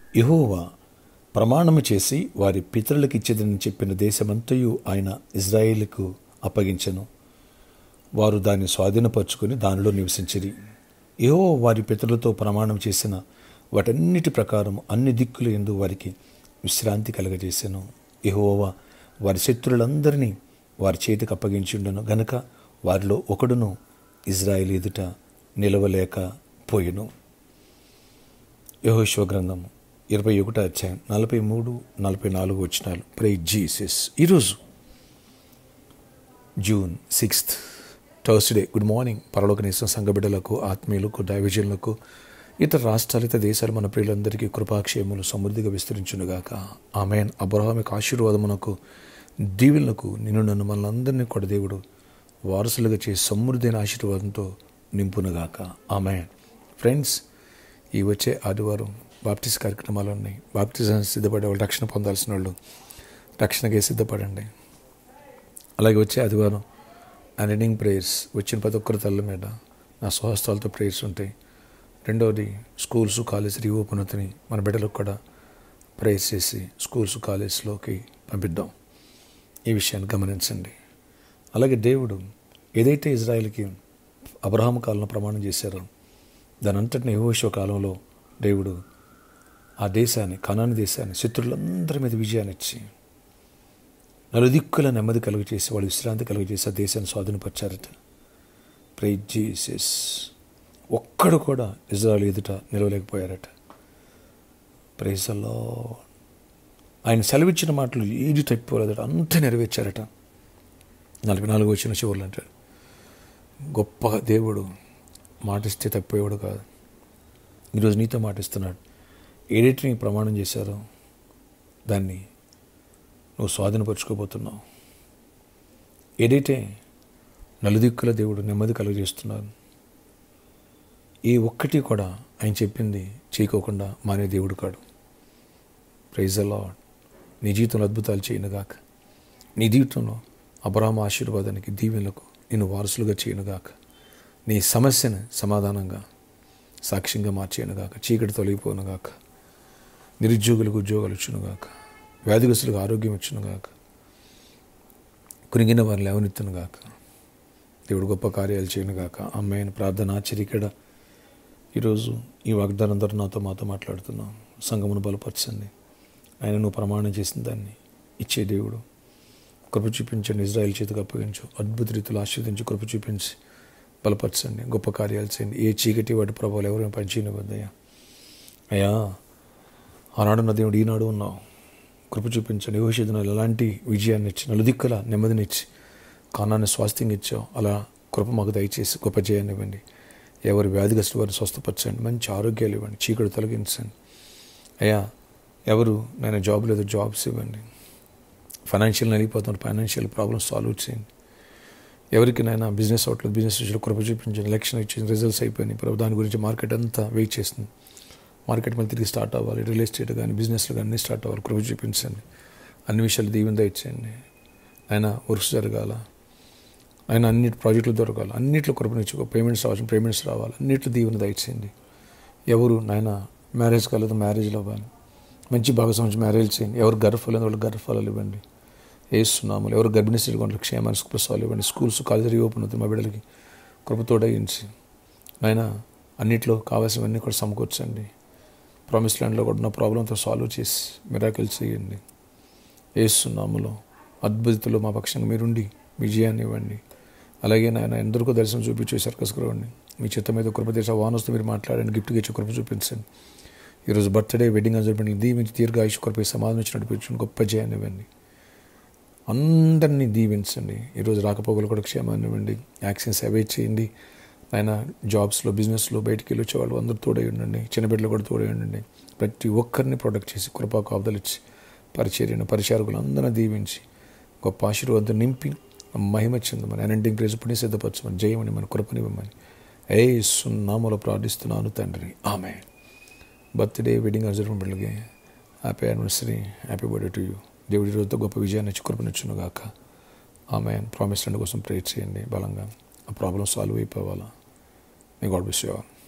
యెహోవా ప్రమాణము చేసి వారి పితరులకు ఇచ్చేదని చెప్పిన దేశమంతయు ఆయన ఇజ్రాయేలుకు అప్పగించెను వారు దాన్ని స్వాధీనపరుచుకుని దానిలో నివసించిరి ఏవో వారి పితరులతో ప్రమాణం చేసిన వాటన్నిటి ప్రకారం అన్ని దిక్కుల ఎందు వారికి విశ్రాంతి కలగజేశాను యెహోవా వారి శత్రులందరినీ వారి చేతికి అప్పగించుండను గనక వారిలో ఒకడును ఇజ్రాయేల్ ఎదుట నిలవలేకపోయెను యహోశివ గ్రంథం ఇరవై ఒకటో అధ్యాయం నలభై మూడు నలభై నాలుగు వచ్చినాలు ప్రే జీసస్ ఈరోజు June sixth Thursday good morning పరలోకనేశ్వర సంఘ బిడ్డలకు ఆత్మీయులకు దైవజనులకు ఇతర రాష్ట్రాలు ఇతర దేశాలు మన ప్రియులందరికీ కృపాక్షేములు సమృద్ధిగా విస్తరించునుగాక ఆమెన్ అబ్రహామిక ఆశీర్వాదమునకు దీవులకు నిన్ను నన్ను మనందరినీ కూడా దేవుడు వారసులుగా చేసి సమృద్ధైన ఆశీర్వాదంతో నింపునుగాక ఆమె ఫ్రెండ్స్ ఈ వచ్చే ఆదివారం బాప్టిస్ కార్యక్రమాలు ఉన్నాయి బాప్టిజానికి సిద్ధపడే వాళ్ళు రక్షణ పొందాల్సిన వాళ్ళు రక్షణకే సిద్ధపడండి అలాగే వచ్చే ఆదివారం అనిడింగ్ ప్రేయర్స్ వచ్చిన ప్రతి ఒక్కరి తల్ల మీద నా స్వహస్తాలతో ప్రేయర్స్ ఉంటాయి రెండవది స్కూల్స్ కాలేజ్ రీఓపెన్ అవుతుంది మన బిడ్డలకు కూడా ప్రేయర్స్ చేసి స్కూల్స్ కాలేజ్లోకి పంపిద్దాం ఈ విషయాన్ని గమనించండి అలాగే దేవుడు ఏదైతే ఇజ్రాయెల్కి అబ్రహాం కాలంలో ప్రమాణం చేశారో దాని అంతటిని యహోశివ కాలంలో దేవుడు ఆ దేశాన్ని కనాని దేశాన్ని శత్రులందరి మీద విజయాన్ని ఇచ్చి నలుదిక్కుల నెమ్మది కలుగు చేసి వాళ్ళు విశ్రాంతి కలుగు చేసి ఆ దేశాన్ని స్వాధీనపరిచారట ప్రే జీసస్ ఒక్కడు కూడా ఇజ్రాయల్ ఎదుట నిలవలేకపోయారట ప్రేసల్లో ఆయన సెలవిచ్చిన మాటలు ఏది తప్పిపోలేదట అంతా నెరవేర్చారట నలభై నాలుగు వచ్చిన చివరిలో అంటాడు గొప్ప దేవుడు మాటిస్తే తప్పిపోయేవాడు కాదు ఈరోజు నీతో మాటిస్తున్నాడు ఏదైతే నీకు ప్రమాణం చేశారో దాన్ని నువ్వు స్వాధీనపరుచుకోబోతున్నావు ఏదైతే నలుదిక్కుల దేవుడు నెమ్మది కలుగజేస్తున్నాడు ఏ ఒక్కటి కూడా ఆయన చెప్పింది చేయకోకుండా మానే దేవుడు కాడు ప్రైజ్ అలా నీ జీవితంలో అద్భుతాలు చేయనుగాక నీ జీవితంలో అబ్రాహ్మ ఆశీర్వాదానికి దీవెనలకు నేను వారసులుగా చేయనుగాక నీ సమస్యను సమాధానంగా సాక్ష్యంగా మార్చేయనుగాక చీకటి తొలగిపోనుగాక నిరుద్యోగులకు ఉద్యోగాలు ఇచ్చునుగాక వ్యాధిగ్రస్తులకు ఆరోగ్యం ఇచ్చునుగాక కురిగిన వారిని లేవనెత్తునుగాక దేవుడు గొప్ప కార్యాలు చేయనుగాక అమ్మాయిని ప్రార్థన ఆచరికడ ఈరోజు ఈ వాగ్దానం ద్వారా నాతో మాతో మాట్లాడుతున్నాం సంగమును బలపరచండి ఆయన నువ్వు ప్రమాణం చేసిన దాన్ని ఇచ్చే దేవుడు కృప చూపించండి ఇజ్రాయెల్ చేతికి అప్పగించు అద్భుత రీతిలో ఆశీర్వదించి కృప చూపించి బలపరచండి గొప్ప కార్యాలు చేయండి ఏ చీకటి వాటి ప్రభావాలు ఎవరైనా పనిచేయనివ్వద్దయ్యా అయ్యా ఆనాడు నా దేవుడు ఈనాడు ఉన్నావు కృప చూపించండి యోషిదినాలు ఎలాంటి విజయాన్ని ఇచ్చి నలుదిక్కల నెమ్మదినిచ్చి కానాన్ని స్వాస్థ్యంగా ఇచ్చావు అలా కృప మాకు దయచేసి గొప్ప జయాన్ని ఇవ్వండి ఎవరు వ్యాధిగ్రస్తు వారిని స్వస్థపరచండి మంచి ఆరోగ్యాలు ఇవ్వండి చీకటి తొలగించండి అయ్యా ఎవరు నేను జాబ్ లేదు జాబ్స్ ఇవ్వండి ఫైనాన్షియల్ నలిగిపోతున్న ఫైనాన్షియల్ ప్రాబ్లమ్స్ సాల్వ్ చేయండి ఎవరికి నైనా బిజినెస్ అవట్లేదు బిజినెస్ విషయంలో కృప చూపించండి ఎలక్షన్ ఇచ్చింది రిజల్ట్స్ అయిపోయినాయి ప్రభు దాని గురించి మార్కెట్ అంతా వెయిట్ చేస్తుంది మార్కెట్ మళ్ళీ తిరిగి స్టార్ట్ అవ్వాలి రియల్ ఎస్టేట్ కానీ బిజినెస్లు కానీ అన్నీ స్టార్ట్ అవ్వాలి కృప చూపించండి అన్ని విషయాలు దీవెన ఇచ్చేయండి ఆయన వర్క్స్ జరగాల ఆయన అన్నిటి ప్రాజెక్టులు దొరకాలి అన్నింటిలో కృపనిచ్చు పేమెంట్స్ రావాల్సిన పేమెంట్స్ రావాలి అన్నింటిలో దీవెన దయచేయండి ఎవరు నాయన మ్యారేజ్ కాలేదు మ్యారేజ్లు అవ్వాలి మంచి భాగస్వామి మ్యారేజ్ చేయండి ఎవరు గర్భఫలం వాళ్ళు గర్భఫలాలు ఇవ్వండి వేస్తున్నాము ఎవరు గర్భిణీ స్త్రీలు వాళ్ళకి క్షేమాన్ని ప్రసవాలు ఇవ్వండి స్కూల్స్ కాలేజీ రీఓపెన్ అవుతుంది మా బిడ్డలకి కృపతోడయించి ఆయన అన్నిట్లో కావాల్సినవన్నీ కూడా సమకూర్చండి ప్రామిస్ ల్యాండ్లో కూడా ఉన్న ప్రాబ్లంతో సాల్వ్ చేసి మిరాకిల్స్ చేయండి వేస్తున్నాములో అద్భుతలో మా పక్షంగా మీరుండి విజయాన్ని ఇవ్వండి అలాగే నాయన ఎందరికో దర్శనం చూపించి సర్కస్ ఇవ్వండి మీ చిత్త మీద కృపదేశ వానొస్తూ మీరు మాట్లాడండి గిఫ్ట్గా ఇచ్చి కృప చూపించండి ఈరోజు బర్త్డే వెడ్డింగ్ అజర్మెంట్ దీవించి దీర్ఘాయుష్ కృప సమాధానం ఇచ్చి నడిపించండి గొప్ప జయాన్ని ఇవ్వండి అందరినీ దీవించండి ఈరోజు రాకపోకలు కూడా క్షేమాన్ని ఇవ్వండి యాక్సిడెంట్స్ అవాయిడ్ చేయండి ఆయన జాబ్స్లో బిజినెస్లో బయటికి వెళ్ళి వచ్చేవాళ్ళు అందరూ తోడై ఉండండి చిన్న బిడ్డలు కూడా తోడై ఉండండి ప్రతి ఒక్కరిని ప్రొటెక్ట్ చేసి కృపా కాపుదలు ఇచ్చి పరిచర్యను పరిచారకులు అందరినీ దీవించి గొప్ప ఆశీర్వాదం నింపి మహిమ చెందమని అనంటింగ్ ప్రేజ్ పుణ్య సిద్ధపరచమని జయమని మన కృపనివ్వమని ఏ సున్నామలో ప్రార్థిస్తున్నాను తండ్రి ఆమె బర్త్డే వెడ్డింగ్ అజర్మెంట్ బిడ్డలకి happy anniversary happy birthday to you దేవుడి రోజుతో గొప్ప విజయాన్ని ఇచ్చి కృపనిచ్చును గాక ఆమె ప్రామిస్ రెండు కోసం ప్రేర్ చేయండి బలంగా ఆ ప్రాబ్లం సాల్వ్ అయిపోవాలా నీ గాడ్ విష్ యూ